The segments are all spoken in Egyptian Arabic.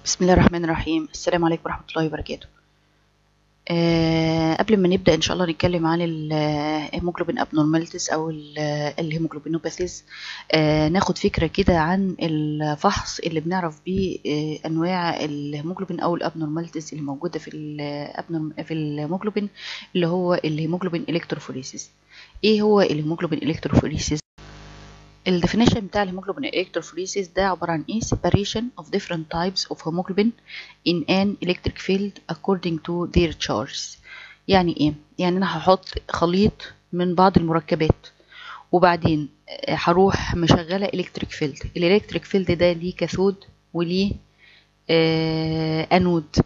بسم الله الرحمن الرحيم السلام عليكم ورحمة الله وبركاته أه قبل ما نبدأ إن شاء الله نتكلم عن الهيموجلوبين أبنورماليتيز أو الهيموجلوبينوباثيز أه ناخد فكرة كده عن الفحص اللي بنعرف بيه أه أنواع الهيموجلوبين أو الأبنورماليتيز اللي موجودة في في الهيموجلوبين اللي هو الهيموجلوبين إلكتروفوريسيس إيه هو الهيموجلوبين إلكتروفوريسيس الديفينيشن بتاع الهيموجلوبين الكتروفوريسيس ده عبارة عن ايه separation of different types of hemoglobin in an electric field according to their charges يعني ايه يعني انا هحط خليط من بعض المركبات وبعدين هروح مشغلة electric field الالكتريك فيلد ده ليه كاثود وليه آه انود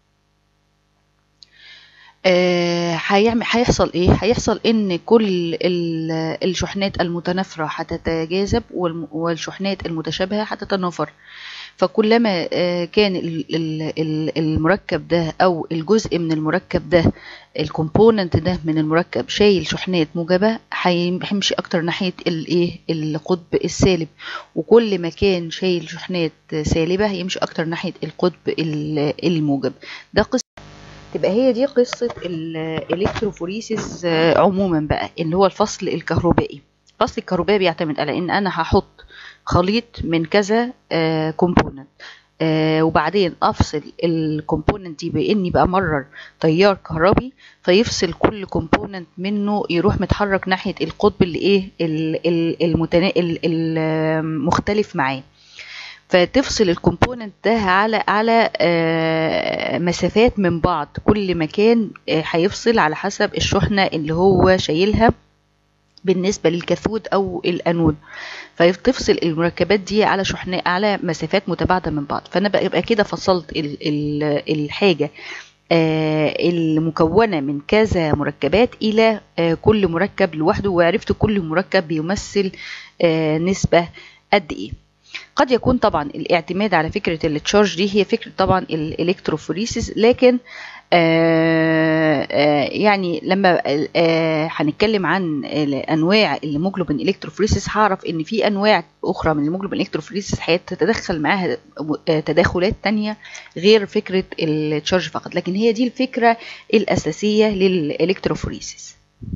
هيعمل هيحصل ايه هيحصل ان كل الشحنات المتنافره هتتجاذب والشحنات المتشابهه هتتنافر فكلما كان المركب ده او الجزء من المركب ده الكومبوننت ده من المركب شايل شحنات موجبه هيمشي اكتر ناحيه الايه القطب السالب وكل ما كان شايل شحنات سالبه هيمشي اكتر ناحيه القطب الموجب ده قصه تبقى هي دي قصة الالكتروفوريسيس عموما بقى اللي هو الفصل الكهربائي الفصل الكهربائي بيعتمد على ان انا هحط خليط من كذا كومبوننت وبعدين افصل الكومبوننت دي باني بمرر تيار كهربي فيفصل كل كومبوننت منه يروح متحرك ناحيه القطب اللي ايه المتنا... المختلف معاه فتفصل الكومبوننت ده على على مسافات من بعض كل مكان هيفصل على حسب الشحنة اللي هو شايلها بالنسبة للكاثود أو الأنود فتفصل المركبات دي على شحنة على مسافات متباعدة من بعض فأنا بقى كده فصلت ال ال الحاجة المكونة من كذا مركبات إلى كل مركب لوحده وعرفت كل مركب بيمثل نسبة قد إيه قد يكون طبعا الاعتماد على فكرة التشارج دي هي فكرة طبعا الالكتروفوريسيس لكن آآ آآ يعني لما هنتكلم عن انواع الهيموجلوبين الكتروفوريسيس هعرف ان في انواع اخرى من الهيموجلوبين الكتروفوريسيس هتتدخل معاها تداخلات تانية غير فكرة التشارج فقط لكن هي دي الفكرة الاساسية للالكتروفوريسيس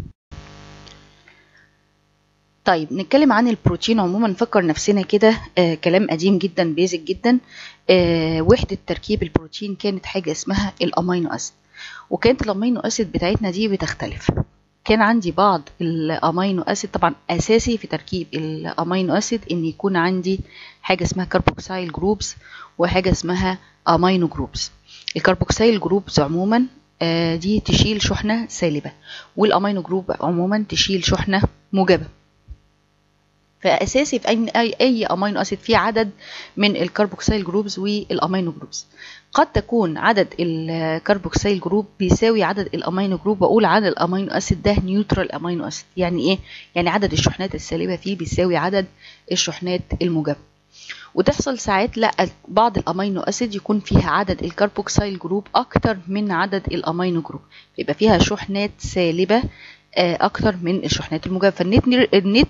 طيب نتكلم عن البروتين عموما نفكر نفسنا كده آه كلام قديم جدا بيزك جدا آه وحدة تركيب البروتين كانت حاجة اسمها الامينو اسيد وكانت الامينو اسيد بتاعتنا دي بتختلف كان عندي بعض الامينو اسيد طبعا اساسي في تركيب الامينو اسيد ان يكون عندي حاجة اسمها كربوكسيل جروبس وحاجة اسمها امينو جروبس الكربوكسيل جروبس عموما آه دي تشيل شحنة سالبة والامينو جروب عموما تشيل شحنة موجبة فاساسي في اي اي, أي امينو اسيد فيه عدد من الكربوكسيل جروبز والامينو جروبز قد تكون عدد الكربوكسيل جروب بيساوي عدد الامينو جروب واقول عن الامينو اسيد ده نيوترال امينو اسيد يعني ايه يعني عدد الشحنات السالبه فيه بيساوي عدد الشحنات الموجبه وتحصل ساعات لا بعض الامينو اسيد يكون فيها عدد الكربوكسيل جروب اكتر من عدد الامينو جروب يبقى فيها شحنات سالبه اكتر من الشحنات الموجبه فالنت النت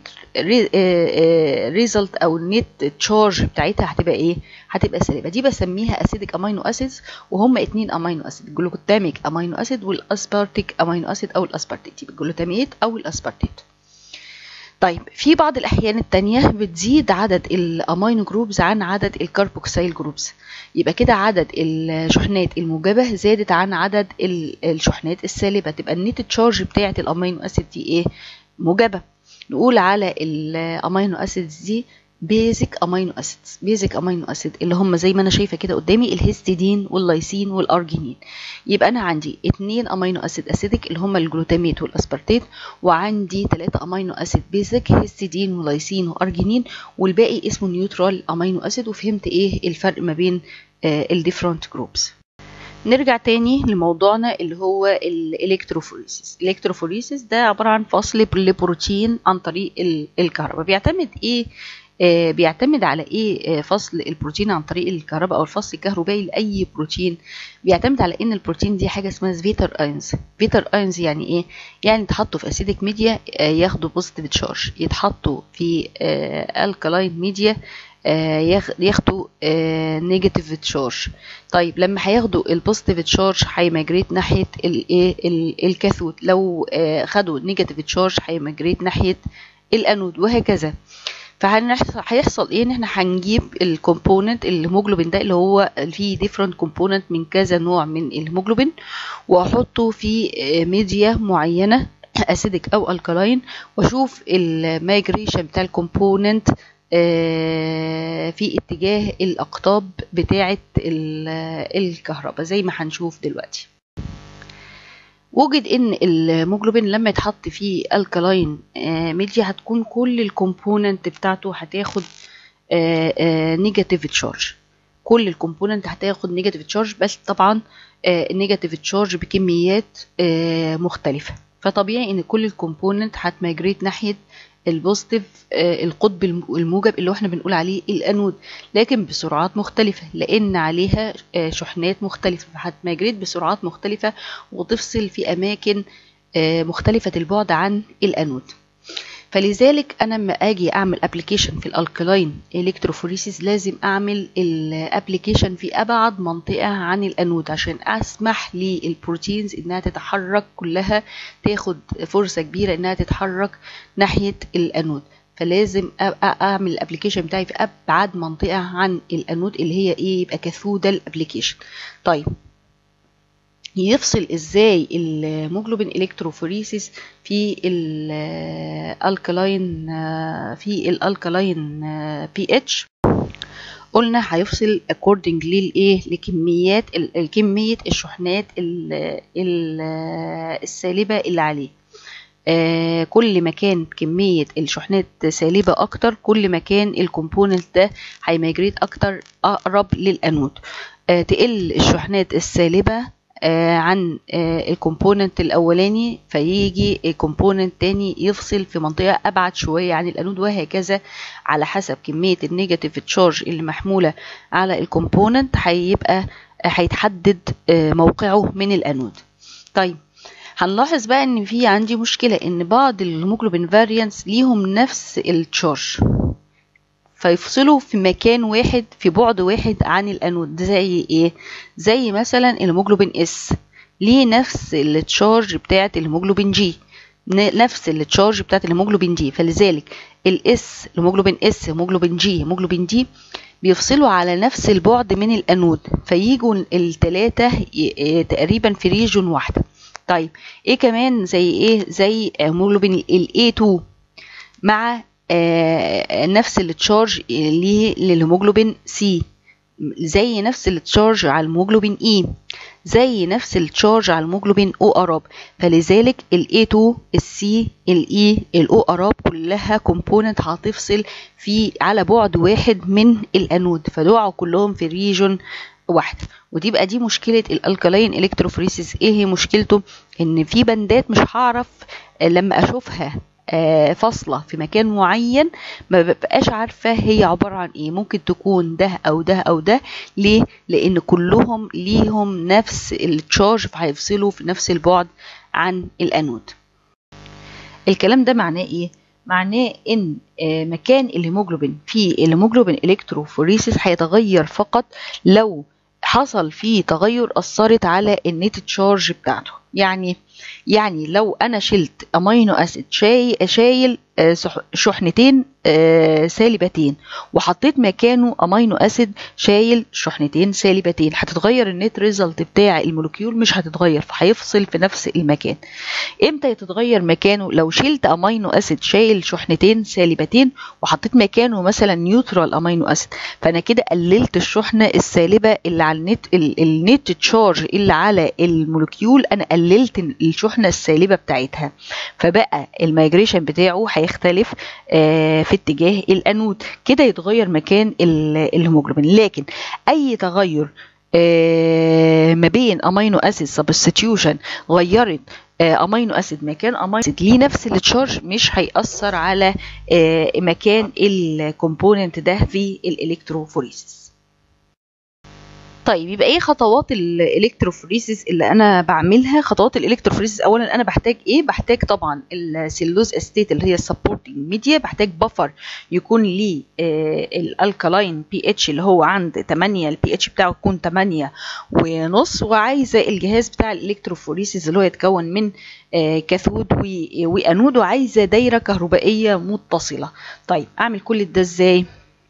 ريزلت او النت تشارج بتاعتها هتبقى ايه هتبقى سالبه دي بسميها اسيدك امينو اسيدز وهم اتنين امينو اسيد الجلوتاميك امينو اسيد والاسبارتيك امينو اسيد او الاسبارتيت الجلوتاميت او الاسبارتيت طيب في بعض الأحيان التانية بتزيد عدد الأمينو جروبز عن عدد الكربوكسيل جروبز يبقى كده عدد الشحنات الموجبة زادت عن عدد الشحنات السالبة تبقى النت تشارج بتاعة الأمينو أسيد دي إيه موجبة نقول على الأمينو أسيدز دي بيزك امينو اسيدز بيزك امينو اسيد اللي هم زي ما انا شايفه كده قدامي الهيستidine واللايسين والارجينين يبقى انا عندي اتنين امينو اسيد اسيدك اللي هم الجلوتاميت والاسبرتيت وعندي ثلاثة امينو اسيد بيزك هيستidine ولايسين وارجينين والباقي اسمه نيوترال امينو اسيد وفهمت ايه الفرق ما بين الديفرنت جروبس نرجع تاني لموضوعنا اللي هو الالكتروفوريسيس الالكتروفوريسيس ده عباره عن فصل لبروتين عن طريق الكهرباء بيعتمد ايه آه بيعتمد على ايه آه فصل البروتين عن طريق الكهرباء او الفصل الكهربائي لاي بروتين بيعتمد على ان البروتين دي حاجه اسمها فيتر اينز فيتر اينز يعني ايه يعني يتحطوا في اسيدك ميديا آه ياخدوا بوزيتيف تشارج يتحطوا في الكلاين ميديا ياخدوا نيجاتيف تشارج طيب لما هياخدوا البوزيتيف تشارج هيماجريت ناحيه الايه الكاثود لو خدوا نيجاتيف تشارج هيماجريت ناحيه الانود وهكذا فهيحصل ايه ان احنا هنجيب الكومبوننت الهيموجلوبين ده اللي هو فيه ديفرنت كومبوننت من كذا نوع من الهيموجلوبين واحطه في ميديا معينه اسيدك او الكالاين واشوف المايجريشن بتاع الكومبوننت في اتجاه الاقطاب بتاعه الكهرباء زي ما هنشوف دلوقتي وجد ان الموجلوبين لما يتحط فيه الكالاين ميديا هتكون كل الكومبوننت بتاعته هتاخد نيجاتيف تشارج كل الكومبوننت هتاخد نيجاتيف تشارج بس طبعا النيجاتيف تشارج بكميات مختلفه فطبيعي ان كل الكومبوننت هتماجريت ناحيه البوزيتيف القطب الموجب اللي احنا بنقول عليه الانود لكن بسرعات مختلفة لان عليها شحنات مختلفة فهتماجريت بسرعات مختلفة وتفصل في اماكن مختلفة البعد عن الانود فلذلك انا لما اجي اعمل ابلكيشن في الالكلاين الكتروفوريسيس لازم اعمل الابلكيشن في ابعد منطقه عن الانود عشان اسمح للبروتينز انها تتحرك كلها تاخد فرصه كبيره انها تتحرك ناحيه الانود فلازم اعمل الابلكيشن بتاعي في ابعد منطقه عن الانود اللي هي ايه يبقى كاثودال ابلكيشن طيب يفصل ازاي الموجلوبين الكتروفوريسيس في الالكلاين في الالكلاين بي اتش قلنا هيفصل according للايه لكميات كميه الشحنات السالبه اللي عليه آه كل ما كان كمية الشحنات سالبة أكتر كل ما كان الكومبوننت ده هيماجريت أكتر أقرب للأنود آه تقل الشحنات السالبة آه عن آه الكومبوننت الاولاني فيجي الكومبوننت تاني يفصل في منطقه ابعد شويه عن الانود وهكذا على حسب كميه النيجاتيف تشارج اللي محموله على الكومبوننت هيبقى هيتحدد آه موقعه من الانود طيب هنلاحظ بقى ان في عندي مشكله ان بعض الهيموجلوبين فاريانس ليهم نفس التشارج فيفصلوا في مكان واحد في بعد واحد عن الانود زي ايه زي مثلا الهيموجلوبين اس ليه نفس التشارج بتاعه الهيموجلوبين جي نفس التشارج بتاعه الهيموجلوبين دي فلذلك الاس الهيموجلوبين اس هيموجلوبين جي هيموجلوبين دي بيفصلوا على نفس البعد من الانود فييجوا التلاتة تقريبا في ريجون واحده طيب ايه كمان زي ايه زي هيموجلوبين الاي 2 مع آه نفس التشارج ليه للهيموجلوبين سي زي نفس التشارج على الهيموجلوبين اي زي نفس التشارج على الهيموجلوبين او اراب فلذلك الاي 2 السي الاي الاو اراب كلها كومبوننت هتفصل في على بعد واحد من الانود فدوعوا كلهم في ريجون واحده ودي بقى دي مشكله الالكالين الكتروفوريسيس ايه هي مشكلته ان في بندات مش هعرف لما اشوفها فاصلة في مكان معين ما ببقاش عارفة هي عبارة عن ايه ممكن تكون ده او ده او ده ليه لان كلهم ليهم نفس التشارج فهيفصلوا في نفس البعد عن الانود الكلام ده معناه ايه معناه ان مكان الهيموجلوبين في الهيموجلوبين الكتروفوريسيس هيتغير فقط لو حصل فيه تغير اثرت على النت تشارج بتاعته يعني يعني لو انا شلت امينو اسيد شاي شايل شحنتين سالبتين وحطيت مكانه امينو اسيد شايل شحنتين سالبتين هتتغير النت ريزلت بتاع المولكيول مش هتتغير فهيفصل في نفس المكان امتى يتغير مكانه لو شلت امينو اسيد شايل شحنتين سالبتين وحطيت مكانه مثلا نيوترال امينو اسيد فانا كده قللت الشحنه السالبه اللي على النت النت تشارج اللي على المولكيول انا قللت الشحنه السالبه بتاعتها فبقى المايجريشن بتاعه هيختلف في اتجاه الانود كده يتغير مكان الهيموجلوبين لكن اي تغير ما بين امينو اسيد سبستيوشن غيرت امينو اسيد مكان امينو اسيد ليه نفس التشارج مش هيأثر على مكان الكومبوننت ده في الالكتروفوريسيس طيب يبقى ايه خطوات الالكتروفوريسيس اللي انا بعملها خطوات الالكتروفوريسيس اولا انا بحتاج ايه بحتاج طبعا السيلوز استيت اللي هي السبورتنج ميديا بحتاج بفر يكون ليه آه الالكالاين بي اتش اللي هو عند 8 البي اتش بتاعه يكون 8 ونص وعايزه الجهاز بتاع الالكتروفوريسيس اللي هو يتكون من آه كاثود وانود وعايزه دايره كهربائيه متصله طيب اعمل كل ده ازاي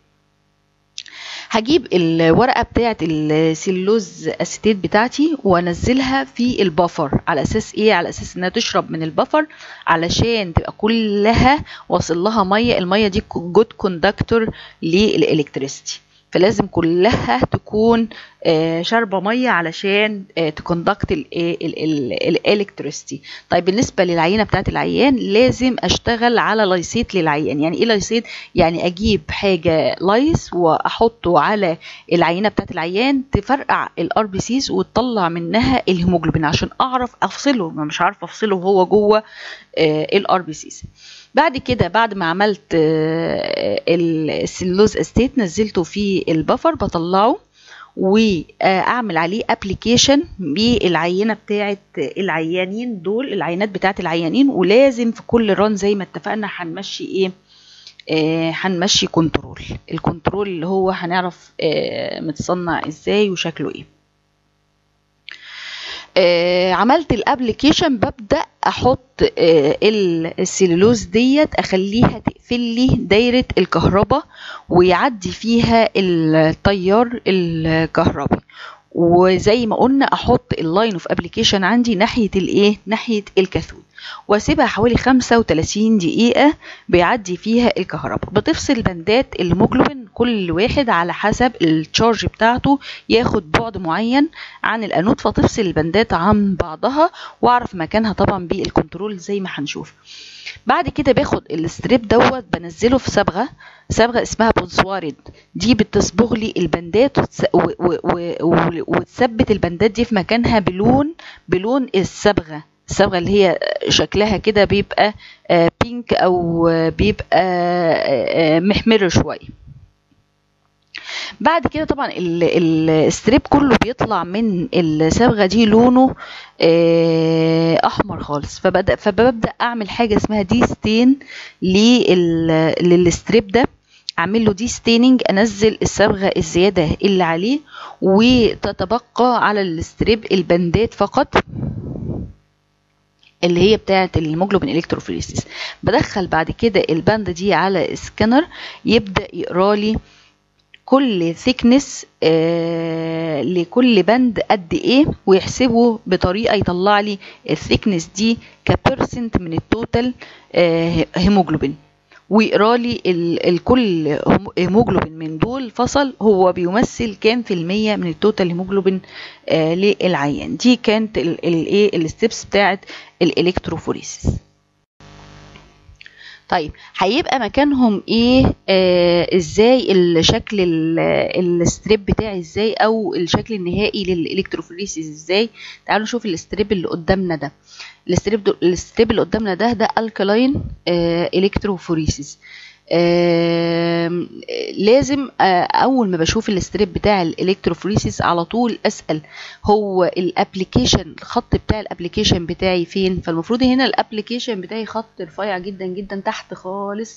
هجيب الورقه بتاعه السيلوز اسيتيت بتاعتي وانزلها في البفر على اساس ايه على اساس انها تشرب من البفر علشان تبقى كلها واصل لها ميه الميه دي جود كوندكتور للالكتريستي فلازم كلها تكون شاربه ميه علشان تكوندكت الالكتريستي طيب بالنسبه للعينه بتاعت العيان لازم اشتغل على لايسيت للعيان يعني ايه لايسيت يعني اجيب حاجه لايس واحطه على العينه بتاعت العيان تفرقع الار بي سيز وتطلع منها الهيموجلوبين عشان اعرف افصله ما مش عارفه افصله وهو جوه الار بي سيز بعد كده بعد ما عملت السلوز استيت نزلته في البفر بطلعه واعمل عليه ابلكيشن بالعينه بتاعه العيانين دول العينات بتاعه العيانين ولازم في كل ران زي ما اتفقنا هنمشي ايه هنمشي كنترول الكنترول اللي هو هنعرف آه متصنع ازاي وشكله ايه آه عملت الابلكيشن ببدا احط آه السلولوز ديت اخليها تقفل لي دايره الكهرباء ويعدي فيها التيار الكهربي وزي ما قلنا احط اللاين اوف ابلكيشن عندي ناحيه الايه ناحيه الكاثود واسيبها حوالي 35 دقيقة بيعدي فيها الكهرباء بتفصل بندات الموجلوبين كل واحد على حسب التشارج بتاعته ياخد بعد معين عن الانود فتفصل البندات عن بعضها واعرف مكانها طبعا بالكنترول زي ما هنشوف بعد كده باخد الستريب دوت بنزله في صبغه صبغه اسمها بونسوارد دي بتصبغ لي البندات وتثبت البندات دي في مكانها بلون بلون الصبغه الصبغه اللي هي شكلها كده بيبقى بينك او بيبقى محمر شويه بعد كده طبعا الستريب كله بيطلع من الصبغه دي لونه احمر خالص فبدا فببدا اعمل حاجه اسمها دي ستين للستريب ده اعمل له دي ستيننج انزل الصبغه الزياده اللي عليه وتتبقى على الستريب البندات فقط اللي هي بتاعه الموجلوبين الكتروفوريسيس بدخل بعد كده الباند دي على سكانر يبدا يقرا لي كل ثيكنس آه لكل بند قد ايه ويحسبه بطريقه يطلع لي الثيكنس دي كبرسنت من التوتال آه هيموجلوبين ويقرا لي الكل هيموجلوبين من دول فصل هو بيمثل كام في المية من التوتال هيموجلوبين آه للعيان دي كانت الايه الستبس بتاعت الالكتروفوريسيس طيب هيبقى مكانهم ايه آه ازاي الشكل الستريب بتاعي ازاي او الشكل النهائي للالكتروفوريسيس ازاي تعالوا نشوف الستريب اللي قدامنا ده الستريب الستريب اللي قدامنا ده ده الكالاين آه الكتروفوريسيس آه لازم آه اول ما بشوف الستريب بتاع الالكتروفوريسيس على طول اسال هو الابلكيشن الخط بتاع الابلكيشن بتاعي فين فالمفروض هنا الابلكيشن بتاعي خط رفيع جدا جدا تحت خالص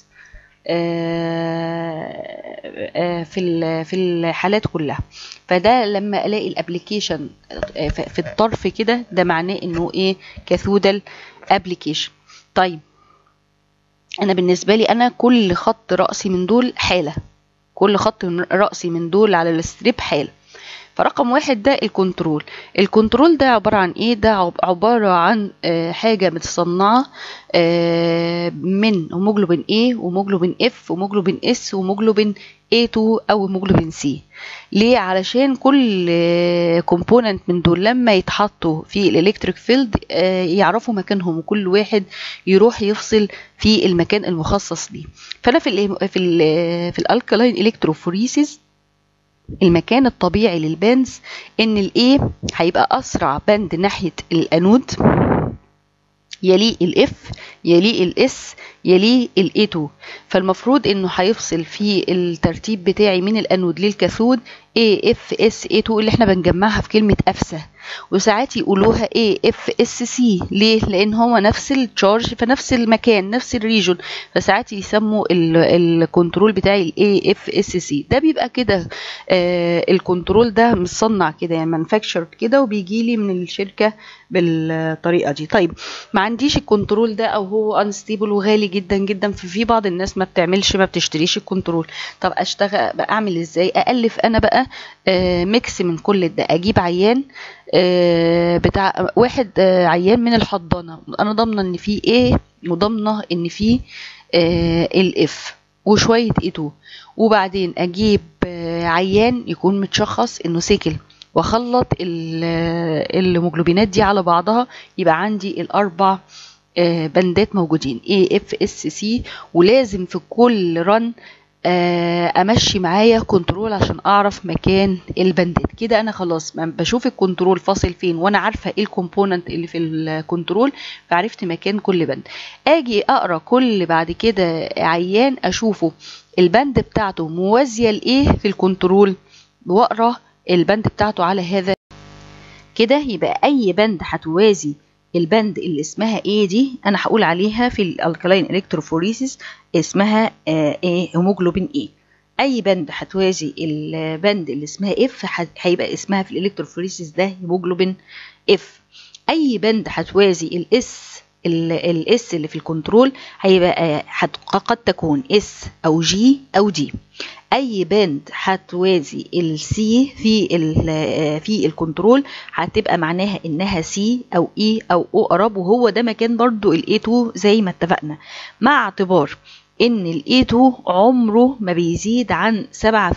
آه في في الحالات كلها فده لما الاقي الابلكيشن في الطرف كده ده معناه انه ايه كاثودال ابلكيشن طيب انا بالنسبه لي انا كل خط راسي من دول حاله كل خط راسي من دول على الستريب حاله فرقم واحد ده الكنترول الكنترول ده عبارة عن ايه ده عبارة عن آه حاجة متصنعة آه من هيموجلوبين A وهيموجلوبين F وهيموجلوبين S وهيموجلوبين A2 او هيموجلوبين C ليه علشان كل كومبوننت من دول لما يتحطوا في الالكتريك فيلد آه يعرفوا مكانهم وكل واحد يروح يفصل في المكان المخصص ليه فانا في ال في ال في الالكالاين الكتروفوريسيس المكان الطبيعي للباندز ان الاي هيبقى اسرع باند ناحيه الانود يليه الاف يليه الاس يليه الاي 2 فالمفروض انه هيفصل في الترتيب بتاعي من الانود للكاثود AFS A2 اللي احنا بنجمعها في كلمة أفسة وساعات يقولوها AFSC ليه؟ لأن هو نفس التشارج في نفس المكان نفس الريجون فساعات يسموا الكنترول بتاعي ال AFSC ده بيبقى كده آه الكنترول ده مصنع كده يعني مانفاكتشر كده وبيجي لي من الشركة بالطريقة دي طيب ما عنديش الكنترول ده أو هو انستيبل وغالي جدا جدا ففي بعض الناس ما بتعملش ما بتشتريش الكنترول طب اشتغل بقى اعمل ازاي أألف أنا بقى آه ميكس من كل ده أجيب عيان آه بتاع واحد آه عيان من الحضانه انا ضامنه ان فيه ايه وضامنه ان فيه آه الاف وشويه اي 2 وبعدين اجيب عيان يكون متشخص انه سيكل واخلط الهيموجلوبينات دي على بعضها يبقى عندي الاربع بندات موجودين A F S C ولازم في كل رن امشي معايا كنترول عشان اعرف مكان البندات كده انا خلاص بشوف الكنترول فاصل فين وانا عارفه ايه الكومبوننت اللي في الكنترول فعرفت مكان كل بند اجي اقرا كل بعد كده عيان اشوفه البند بتاعته موازيه لايه في الكنترول واقرا البند بتاعته على هذا كده يبقى اي بند هتوازي البند اللي اسمها ايه دي انا هقول عليها في الالكلاين الكتروفوريسيس اسمها ايه هيموجلوبين ايه اي بند هتوازي البند اللي اسمها اف هيبقى اسمها في الالكتروفوريسيس ده هيموجلوبين اف اي بند هتوازي الاس الاس اللي في الكنترول هيبقى قد تكون اس او جي او دي اي باند هتوازي السي في في الكنترول هتبقى معناها انها سي او اي او او قرب وهو ده مكان برضو الاي 2 زي ما اتفقنا مع اعتبار ان الاي 2 عمره ما بيزيد عن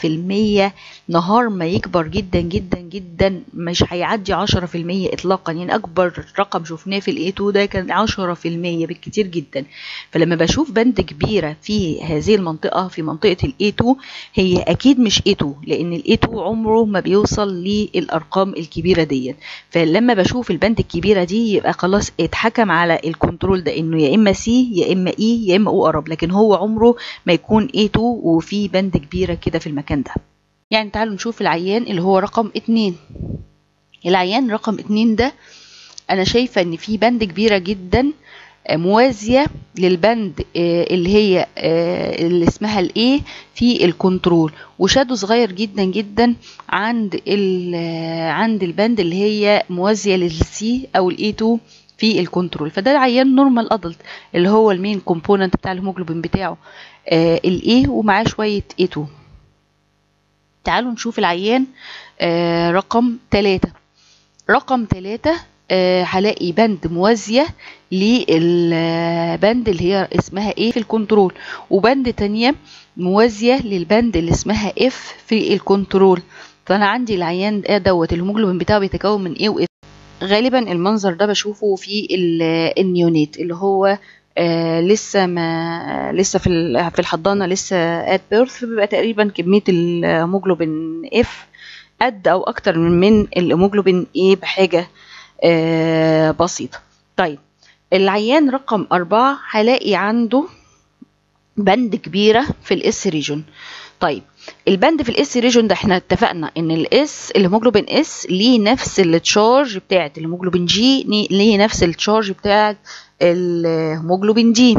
7% نهار ما يكبر جدا جدا جدا مش هيعدي 10% اطلاقا يعني اكبر رقم شفناه في الاي 2 ده كان 10% بالكتير جدا فلما بشوف بند كبيره في هذه المنطقه في منطقه الاي 2 هي اكيد مش اي 2 لان الاي 2 عمره ما بيوصل للارقام الكبيره دي فلما بشوف البند الكبيره دي يبقى خلاص اتحكم على الكنترول ده انه يا اما سي يا اما اي يا اما او قرب لكن هو عمره ما يكون A2 وفي بند كبيرة كده في المكان ده يعني تعالوا نشوف العيان اللي هو رقم اتنين العيان رقم اتنين ده انا شايفة ان في بند كبيرة جدا موازية للبند اللي هي اللي اسمها الاي في الكنترول وشادو صغير جدا جدا عند عند البند اللي هي موازية للسي او الاي 2 في الكنترول فده عيان نورمال ادلت اللي هو المين كومبوننت بتاع الهيموجلوبين بتاعه آه الاي ومعاه شويه اي 2 تعالوا نشوف العيان آه رقم 3 رقم 3 آه هلاقي بند موازية للبند اللي هي اسمها ايه في الكنترول وبند تانية موازية للبند اللي اسمها اف في الكنترول فانا عندي العيان دوت الهيموجلوبين بتاعه بيتكون من ايه واف غالبا المنظر ده بشوفه في النيونيت اللي هو آه لسه ما لسه في في الحضانه لسه ات بيرث بيبقى تقريبا كميه الهيموجلوبين اف قد او اكتر من الهيموجلوبين ايه بحاجه آه بسيطه طيب العيان رقم أربعة هلاقي عنده بند كبيرة في الاس ريجون طيب البند في الاس ريجون ده احنا اتفقنا ان الاس الهيموجلوبين اس ليه نفس التشارج بتاعت الهيموجلوبين جي ليه نفس التشارج بتاعت الهيموجلوبين دي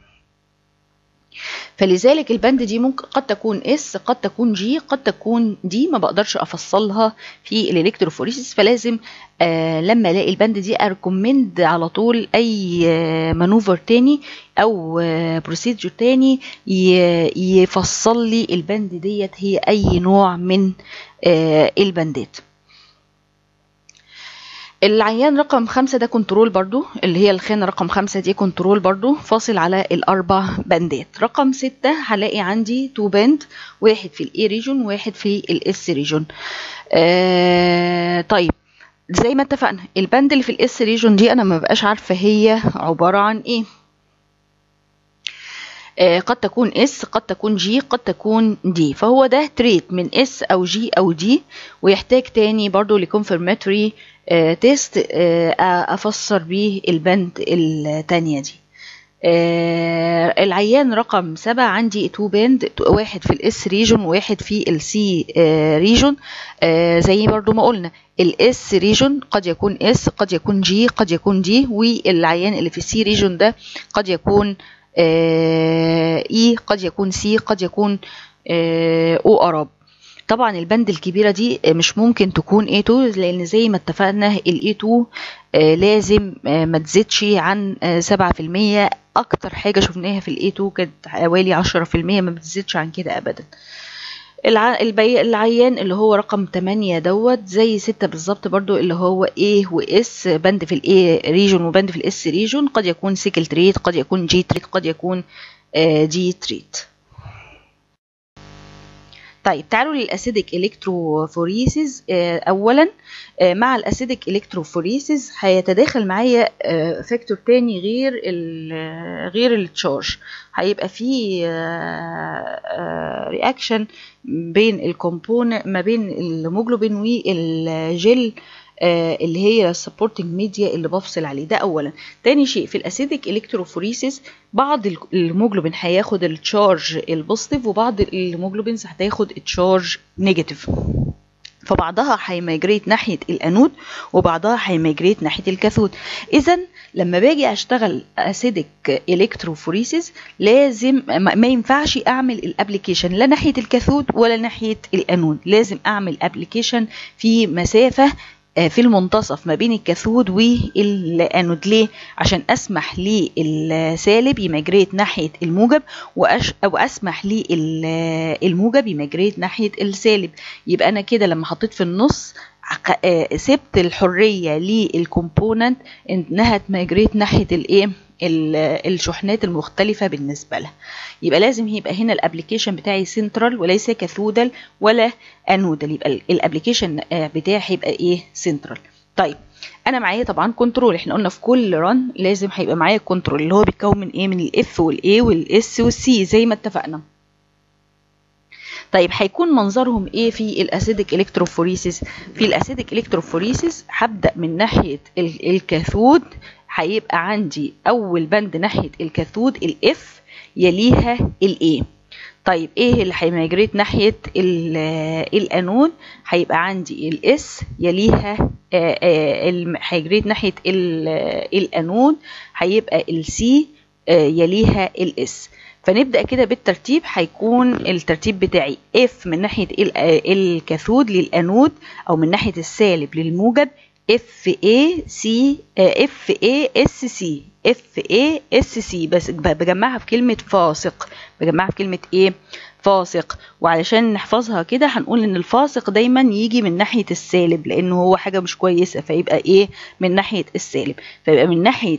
فلذلك البند دي ممكن قد تكون اس قد تكون جي قد تكون دي ما بقدرش افصلها في الالكتروفوريسيس فلازم آه لما الاقي البند دي اركومند على طول اي آه مانوفر تاني او آه بروسيجر تاني يفصل لي البند ديت هي اي نوع من آه البندات العيان رقم خمسة ده كنترول برضو اللي هي الخانة رقم خمسة دي كنترول برضو فاصل على الأربع بندات رقم ستة هلاقي عندي تو باند واحد في الإي ريجون واحد في الإس ريجون آه طيب زي ما اتفقنا البند اللي في الإس ريجون دي أنا ما بقاش عارفة هي عبارة عن إيه آه قد تكون اس قد تكون جي قد تكون دي فهو ده تريت من اس او جي او دي ويحتاج تاني برضو لكونفرماتوري آه تيست آه افسر بيه البند التانية دي آه العيان رقم سبعة عندي تو باند واحد في الاس ريجون وواحد في السي آه ريجون آه زي برضو ما قلنا الاس ريجون قد يكون اس قد يكون جي قد يكون دي والعيان اللي في السي ريجون ده قد يكون اي قد يكون سي قد يكون او اراب طبعا البند الكبيره دي مش ممكن تكون A2 لان زي ما اتفقنا ال A2 لازم ما تزيدش عن 7% اكتر حاجه شفناها في ال A2 كانت حوالي 10% ما بتزيدش عن كده ابدا الع... البي... العيان اللي هو رقم 8 دوت زي 6 بالظبط برضو اللي هو A و S بند في ال A ريجون وبند في ال S ريجون قد يكون سيكل تريت قد يكون جي تريت قد يكون دي تريت طيب تعالوا للاسيدك الكتروفوريسيس اولا مع الاسيدك الكتروفوريسيس هيتداخل معايا فاكتور تاني غير ال غير التشارج هيبقى في رياكشن بين الكومبوننت ما بين الموجلوبين والجل اللي هي السبورتنج ميديا اللي بفصل عليه ده اولا تاني شيء في الاسيدك الكتروفوريسيس بعض الموجلوبين هياخد التشارج البوزيتيف وبعض الموجلوبينز هتاخد التشارج نيجاتيف فبعضها هيميجريت ناحيه الانود وبعضها هيميجريت ناحيه الكاثود اذا لما باجي اشتغل اسيدك الكتروفوريسيس لازم ما ينفعش اعمل الابلكيشن لا ناحيه الكاثود ولا ناحيه الانود لازم اعمل ابلكيشن في مسافه في المنتصف ما بين الكاثود والانود ليه عشان اسمح للسالب يمجريت ناحيه الموجب وأش... او اسمح للموجب يمجريت ناحيه السالب يبقى انا كده لما حطيت في النص سبت الحريه للكومبوننت انها تميجريت ناحيه الايه الشحنات المختلفة بالنسبة لها يبقى لازم يبقى هنا الابليكيشن بتاعي سنترال وليس كاثودال ولا انودال يبقى الابليكيشن بتاعي هيبقى ايه سنترال طيب انا معايا طبعا كنترول احنا قلنا في كل رن لازم هيبقى معايا كنترول اللي هو بيتكون من ايه من الاف والاي والاس والسي زي ما اتفقنا طيب هيكون منظرهم ايه في الاسيدك الكتروفوريسيس في الاسيدك الكتروفوريسيس هبدا من ناحيه الكاثود هيبقى عندي اول بند ناحيه الكاثود الاف يليها الاي طيب ايه اللي هيميجريت ناحيه الانود هيبقى عندي الاس يليها هيجريت ناحيه الانود هيبقى السي يليها الاس فنبدا كده بالترتيب هيكون الترتيب بتاعي اف من ناحيه الكاثود للانود او من ناحيه السالب للموجب اف اي سي اف اي اس سي اف اي اس سي بس بجمعها في كلمه فاسق بجمعها في كلمه ايه فاسق وعلشان نحفظها كده هنقول ان الفاسق دايما يجي من ناحيه السالب لانه هو حاجه مش كويسه فيبقى ايه من ناحيه السالب فيبقى من ناحيه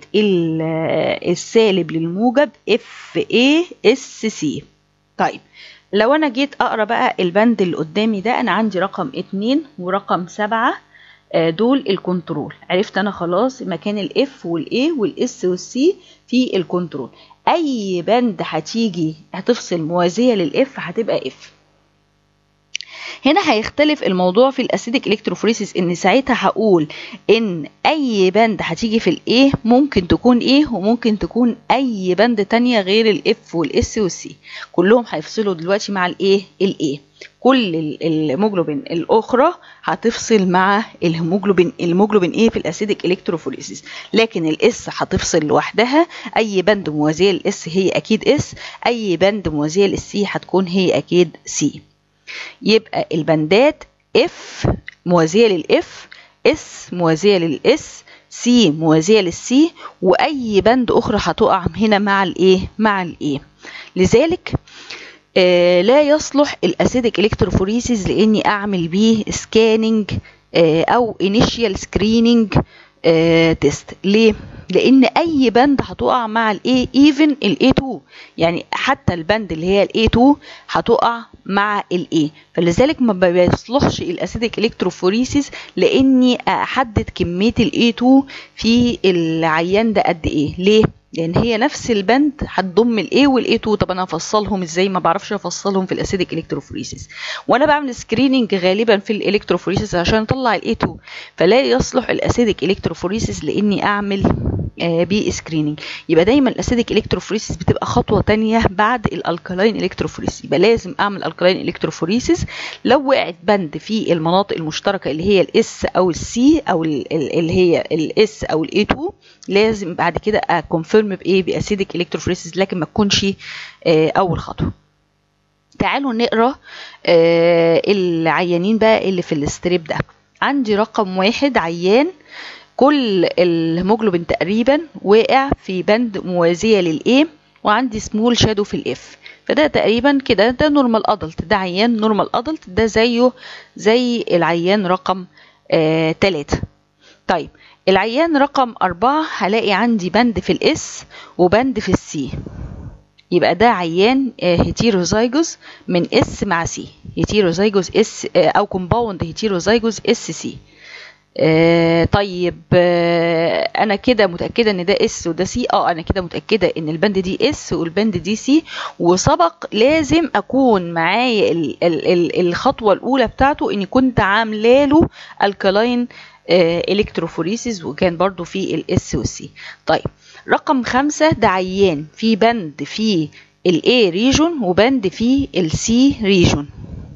السالب للموجب اف اي اس سي طيب لو انا جيت اقرا بقى البند اللي قدامي ده انا عندي رقم اتنين ورقم سبعة دول الكنترول عرفت انا خلاص مكان الاف والاي والاس والسي في الكنترول اي بند هتيجي هتفصل موازيه للاف هتبقى اف هنا هيختلف الموضوع في الاسيدك الكتروفوريسيس ان ساعتها هقول ان اي بند هتيجي في الايه ممكن تكون ايه وممكن تكون اي بند تانية غير الاف والاس والسي كلهم هيفصلوا دلوقتي مع الايه الايه كل الموجلوبين الاخرى هتفصل مع الهيموجلوبين الموجلوبين ايه في الاسيدك الكتروفوريسيس لكن الاس هتفصل لوحدها اي بند موازيه للاس هي اكيد اس اي بند موازيه للسي هتكون هي اكيد سي يبقى البندات اف موازيه للاف اس موازيه للاس سي موازيه للسي واي بند اخرى هتقع هنا مع الايه مع الايه لذلك آه لا يصلح الاسيدك الكتروفوريسيس لاني اعمل بيه سكاننج آه او انيشيال سكريننج تيست ليه لان اي بند هتقع مع الاي ايفن الاي 2 يعني حتى البند اللي هي الاي 2 هتقع مع الاي فلذلك ما بيصلحش الاسيدك الكتروفوريسيس لاني احدد كميه الاي 2 في العيان ده قد ايه ليه لان هي نفس البند هتضم الاي والاي 2 طب انا افصلهم ازاي ما بعرفش افصلهم في الاسيدك الكتروفوريسيس وانا بعمل سكريننج غالبا في الالكتروفوريسيس عشان اطلع الاي 2 فلا يصلح الاسيدك الكتروفوريسيس لاني اعمل بي سكريننج يبقى دايما الاسيديك الكتروفوريسيس بتبقى خطوه تانية بعد الالكالاين الكتروفوريسيس يبقى لازم اعمل الكالاين الكتروفوريسيس لو وقعت بند في المناطق المشتركه اللي هي الاس او السي او اللي هي الاس او الاي 2 لازم بعد كده اكونفيرم بايه باسيديك الكتروفوريسيس لكن ما تكونش اول خطوه تعالوا نقرا آه العيانين بقى اللي في الستريب ده عندي رقم واحد عيان كل الهيموجلوبين تقريبا واقع في بند موازية للإيه وعندي سمول شادو في الإف فده تقريبا كده ده نورمال أدلت ده عيان نورمال أدلت ده زيه زي العيان رقم آه تلاتة طيب العيان رقم أربعة هلاقي عندي بند في الإس وبند في السي يبقى ده عيان هيتيروزايجوس من اس مع سي هيتيروزايجوس اس او كومباوند هيتيروزايجوس اس سي آه طيب آه انا كده متاكده ان ده اس وده سي اه انا كده متاكده ان البند دي اس والبند دي سي وسبق لازم اكون معايا ال ال ال الخطوه الاولى بتاعته اني كنت عامله له الكلاين آه الكتروفوريسيس وكان برضو في الاس والسي طيب رقم خمسة ده عيان في بند في ال A ريجون وبند في ال C ريجون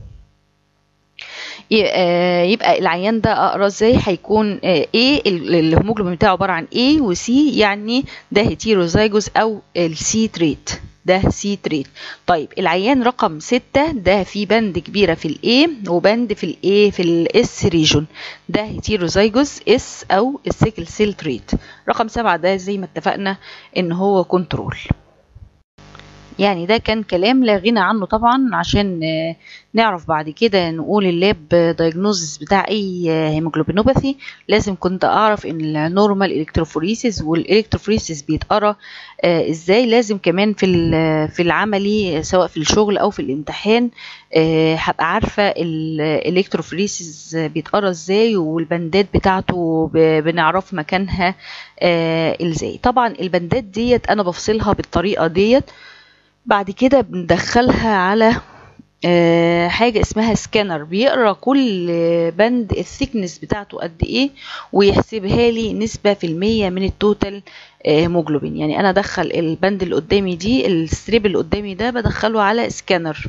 يبقى العيان ده اقرا ازاي هيكون A الهيموجلوبين بتاعه عباره عن A و C يعني ده هيتيروزايجوس او السي تريت ده سي تريت طيب العيان رقم ستة ده في بند كبيرة في الاي وبند في الاي في الاس ريجون ده هيتيروزايجوس اس او السيكل سيل تريت رقم سبعة ده زي ما اتفقنا ان هو كنترول يعني ده كان كلام لا غنى عنه طبعا عشان نعرف بعد كده نقول اللاب دايجنوزس بتاع اي هيموجلوبينوباثي لازم كنت اعرف ان النورمال الكتروفوريسيس والالكتروفوريسيس بيتقرا ازاي لازم كمان في في العملي سواء في الشغل او في الامتحان هبقى عارفه الالكتروفوريسيس بيتقرا ازاي والبندات بتاعته بنعرف مكانها ازاي طبعا البندات ديت انا بفصلها بالطريقه ديت بعد كده بندخلها على أه حاجة اسمها سكانر بيقرا كل بند الثيكنس بتاعته قد ايه ويحسبها لي نسبة في المية من التوتال هيموجلوبين يعني انا ادخل البند اللي قدامي دي الستريب اللي قدامي ده بدخله على سكانر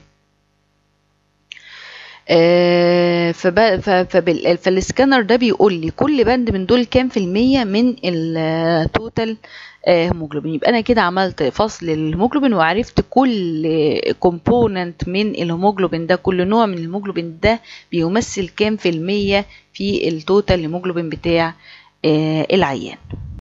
آه فالسكانر ده بيقول لي كل بند من دول كام في المية من التوتال هيموجلوبين يبقى انا كده عملت فصل الهيموجلوبين وعرفت كل كومبوننت من الهيموجلوبين ده كل نوع من الهيموجلوبين ده بيمثل كام في المية في التوتال هيموجلوبين بتاع العيان